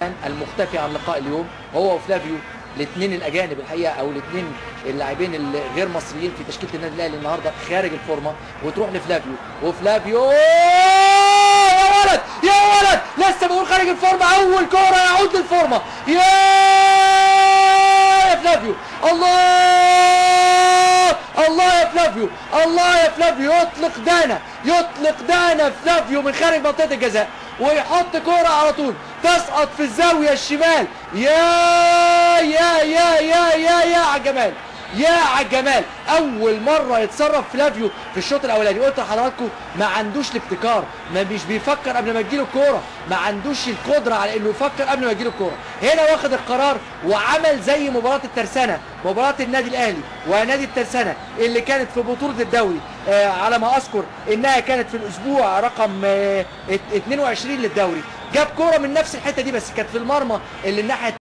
المختفي عن لقاء اليوم هو وفلافيو الاثنين الاجانب الحقيقه او الاثنين اللاعبين الغير مصريين في تشكيله النادي الاهلي النهارده خارج الفورمه وتروح لفلافيو وفلافيو يا ولد يا ولد لسه بقول خارج الفورمه اول كوره يعود للفورمه يا يا فلافيو الله الله يا فلافيو الله يا فلافيو يطلق دانا يطلق دانا فلافيو من خارج منطقه الجزاء ويحط كوره على طول تسقط في الزاويه الشمال يا يا يا يا يا يا على الجمال يا على الجمال اول مره يتصرف فلافيو في الشوط الاولاني قلت لحضراتكم ما عندوش الابتكار ما مش بيفكر قبل ما تجيله الكوره ما عندوش القدره على انه يفكر قبل ما تجيله الكوره هنا واخد القرار وعمل زي مباراه الترسانه مباراه النادي الاهلي ونادي الترسانه اللي كانت في بطوله الدوري آه على ما اذكر انها كانت في الاسبوع رقم آه 22 للدوري جاب كوره من نفس الحته دي بس كانت في المرمى اللي الناحيه